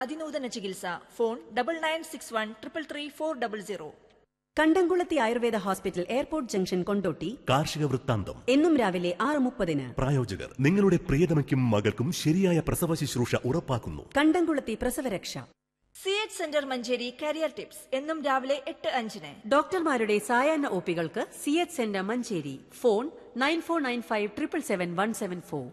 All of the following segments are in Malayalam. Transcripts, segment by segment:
അതിനൂതന ചികിത്സ phone double nine six one triple three four double zero Kandamkulathi Ayurveda hospital airport junction Kondotty കാർഷിക വൃത്താന്തം എന്നും രാവിലെ ആറ് മുപ്പതിന് പ്രായോജകർ നിങ്ങളുടെ പ്രിയതമയ്ക്കും മകൾക്കും ശരിയായ പ്രസവ ശുശ്രൂഷ ഉറപ്പാക്കുന്നു കണ്ടംകുളത്തി പ്രസവരക്ഷ C H centre Manjeri career tips എന്നും രാവിലെ എട്ട് അഞ്ചിന് ഡോക്ടർമാരുടെ സായാഹ്ന ഒപികൾക്ക് C H centre Manjeri phone nine four nine five triple seven one seven four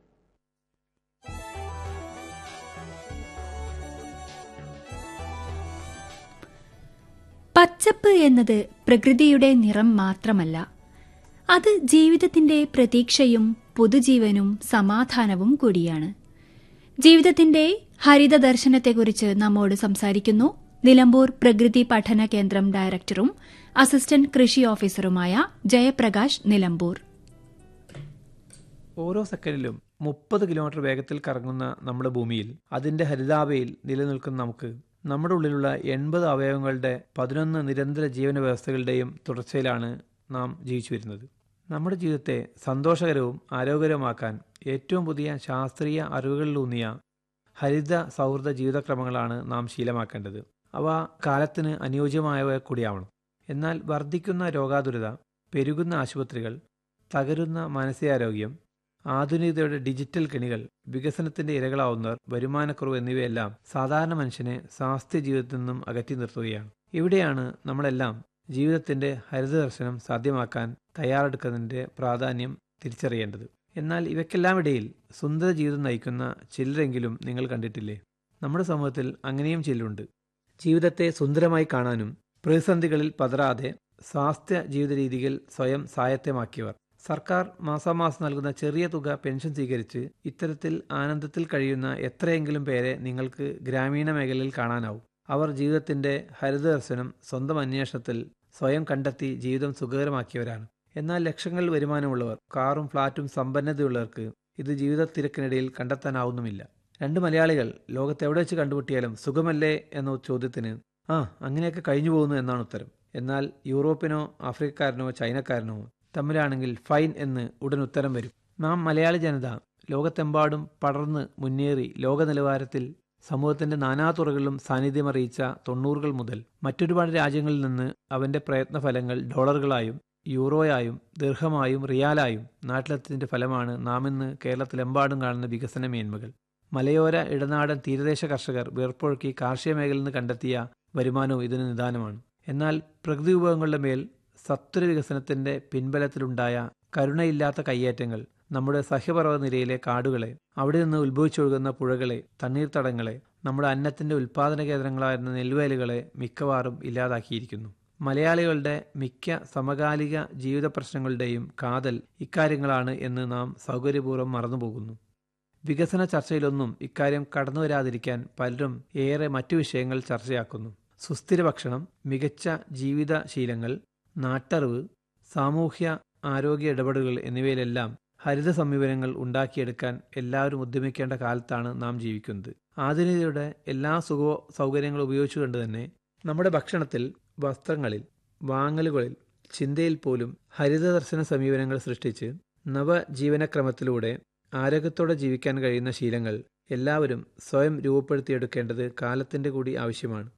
പച്ചപ്പ് എന്നത് പ്രകൃതിയുടെ നിറം മാത്രമല്ല അത് ജീവിതത്തിന്റെ പ്രതീക്ഷയും പുതുജീവനും സമാധാനവും കൂടിയാണ് ജീവിതത്തിന്റെ ഹരിത ദർശനത്തെക്കുറിച്ച് നമ്മോട് സംസാരിക്കുന്നു നിലമ്പൂർ പ്രകൃതി പഠന കേന്ദ്രം ഡയറക്ടറും അസിസ്റ്റന്റ് കൃഷി ഓഫീസറുമായ ജയപ്രകാശ് നിലമ്പൂർ ഓരോ സെക്കൻഡിലും മുപ്പത് കിലോമീറ്റർ വേഗത്തിൽ കറങ്ങുന്ന നമ്മുടെ ഭൂമിയിൽ അതിന്റെ ഹരിതാഭയിൽ നിലനിൽക്കുന്ന നമുക്ക് നമ്മുടെ ഉള്ളിലുള്ള എൺപത് അവയവങ്ങളുടെ പതിനൊന്ന് നിരന്തര ജീവന വ്യവസ്ഥകളുടെയും തുടർച്ചയിലാണ് നാം ജീവിച്ചു വരുന്നത് നമ്മുടെ ജീവിതത്തെ സന്തോഷകരവും ആരോഗ്യകരമാക്കാൻ ഏറ്റവും പുതിയ ശാസ്ത്രീയ അറിവുകളിലൂന്നിയ ഹരിത സൗഹൃദ ജീവിതക്രമങ്ങളാണ് നാം ശീലമാക്കേണ്ടത് അവ കാലത്തിന് അനുയോജ്യമായവ കൂടിയാവണം എന്നാൽ വർദ്ധിക്കുന്ന രോഗാതുരത പെരുകുന്ന ആശുപത്രികൾ തകരുന്ന മാനസികാരോഗ്യം ആധുനികതയുടെ ഡിജിറ്റൽ കെണികൾ വികസനത്തിന്റെ ഇരകളാവുന്നവർ വരുമാനക്കുറവ് എന്നിവയെല്ലാം സാധാരണ മനുഷ്യനെ സ്വാസ്ഥ്യ ജീവിതത്തിൽ നിന്നും അകറ്റി നിർത്തുകയാണ് ഇവിടെയാണ് നമ്മളെല്ലാം ജീവിതത്തിന്റെ ഹരിതദർശനം സാധ്യമാക്കാൻ തയ്യാറെടുക്കുന്നതിന്റെ പ്രാധാന്യം തിരിച്ചറിയേണ്ടത് എന്നാൽ ഇവയ്ക്കെല്ലാം ഇടയിൽ സുന്ദര ജീവിതം നയിക്കുന്ന ചിലരെങ്കിലും നിങ്ങൾ കണ്ടിട്ടില്ലേ നമ്മുടെ സമൂഹത്തിൽ അങ്ങനെയും ചിലരുണ്ട് ജീവിതത്തെ സുന്ദരമായി കാണാനും പ്രതിസന്ധികളിൽ പതറാതെ സ്വാസ്ഥ്യ ജീവിത രീതികൾ സ്വയം സായത്തമാക്കിയവർ സർക്കാർ മാസാമാസം നൽകുന്ന ചെറിയ തുക പെൻഷൻ സ്വീകരിച്ച് ഇത്തരത്തിൽ ആനന്ദത്തിൽ കഴിയുന്ന എത്രയെങ്കിലും പേരെ നിങ്ങൾക്ക് ഗ്രാമീണ മേഖലയിൽ കാണാനാവും അവർ ജീവിതത്തിന്റെ ഹരിതദർശനം സ്വന്തം അന്വേഷണത്തിൽ സ്വയം കണ്ടെത്തി ജീവിതം സുഖകരമാക്കിയവരാണ് എന്നാൽ ലക്ഷങ്ങൾ വരുമാനമുള്ളവർ കാറും ഫ്ളാറ്റും സമ്പന്നതയുള്ളവർക്ക് ഇത് ജീവിത തിരക്കിനിടയിൽ കണ്ടെത്താനാവുന്നുമില്ല രണ്ട് മലയാളികൾ ലോകത്തെവിടെ വെച്ച് കണ്ടുമുട്ടിയാലും സുഖമല്ലേ എന്ന ചോദ്യത്തിന് ആ അങ്ങനെയൊക്കെ കഴിഞ്ഞു പോകുന്നു എന്നാണ് ഉത്തരം എന്നാൽ യൂറോപ്പിനോ ആഫ്രിക്കക്കാരനോ ചൈനക്കാരനോ തമ്മിലാണെങ്കിൽ ഫൈൻ എന്ന് ഉടൻ ഉത്തരം വരും നാം മലയാളി ജനത ലോകത്തെമ്പാടും പടർന്ന് മുന്നേറി ലോക നിലവാരത്തിൽ സമൂഹത്തിന്റെ നാനാതുറകളിലും സാന്നിധ്യമറിയിച്ച തൊണ്ണൂറുകൾ മുതൽ മറ്റൊരുപാട് രാജ്യങ്ങളിൽ നിന്ന് അവന്റെ പ്രയത്നഫലങ്ങൾ ഡോളറുകളായും യൂറോയായും ദീർഘമായും റിയാലായും നാട്ടിലെത്തിയതിന്റെ ഫലമാണ് നാം ഇന്ന് കേരളത്തിലെമ്പാടും കാണുന്ന വികസന മേന്മകൾ മലയോര ഇടനാടൻ തീരദേശ കർഷകർ വീർപ്പൊഴുക്കി കാർഷിക മേഖലയിൽ നിന്ന് കണ്ടെത്തിയ വരുമാനവും ഇതിന് നിദാനമാണ് എന്നാൽ പ്രകൃതി വിഭവങ്ങളുടെ മേൽ സത്വര വികസനത്തിന്റെ പിൻബലത്തിലുണ്ടായ കരുണയില്ലാത്ത കയ്യേറ്റങ്ങൾ നമ്മുടെ സഹ്യപർവ്വത നിരയിലെ കാടുകളെ അവിടെ നിന്ന് ഉത്ഭവിച്ചൊഴുകുന്ന പുഴകളെ തണ്ണീർത്തടങ്ങളെ നമ്മുടെ അന്നത്തിന്റെ ഉൽപാദന കേന്ദ്രങ്ങളായിരുന്ന നെൽവയലുകളെ മിക്കവാറും ഇല്ലാതാക്കിയിരിക്കുന്നു മലയാളികളുടെ മിക്ക സമകാലിക ജീവിത പ്രശ്നങ്ങളുടെയും കാതൽ ഇക്കാര്യങ്ങളാണ് എന്ന് നാം സൗകര്യപൂർവ്വം മറന്നുപോകുന്നു വികസന ചർച്ചയിലൊന്നും ഇക്കാര്യം കടന്നു വരാതിരിക്കാൻ പലരും ഏറെ മറ്റു വിഷയങ്ങൾ ചർച്ചയാക്കുന്നു സുസ്ഥിര ഭക്ഷണം മികച്ച ജീവിതശീലങ്ങൾ നാട്ടറിവ് സാമൂഹ്യ ആരോഗ്യ ഇടപെടലുകൾ എന്നിവയിലെല്ലാം ഹരിത സമീപനങ്ങൾ ഉണ്ടാക്കിയെടുക്കാൻ എല്ലാവരും ഉദ്യമിക്കേണ്ട കാലത്താണ് നാം ജീവിക്കുന്നത് ആധുനികതയുടെ എല്ലാ സുഖ സൗകര്യങ്ങളും ഉപയോഗിച്ചുകൊണ്ട് തന്നെ നമ്മുടെ ഭക്ഷണത്തിൽ വസ്ത്രങ്ങളിൽ വാങ്ങലുകളിൽ ചിന്തയിൽ പോലും ഹരിത ദർശന സമീപനങ്ങൾ സൃഷ്ടിച്ച് നവജീവനക്രമത്തിലൂടെ ആരോഗ്യത്തോടെ ജീവിക്കാൻ കഴിയുന്ന ശീലങ്ങൾ എല്ലാവരും സ്വയം രൂപപ്പെടുത്തിയെടുക്കേണ്ടത് കാലത്തിന്റെ കൂടി ആവശ്യമാണ്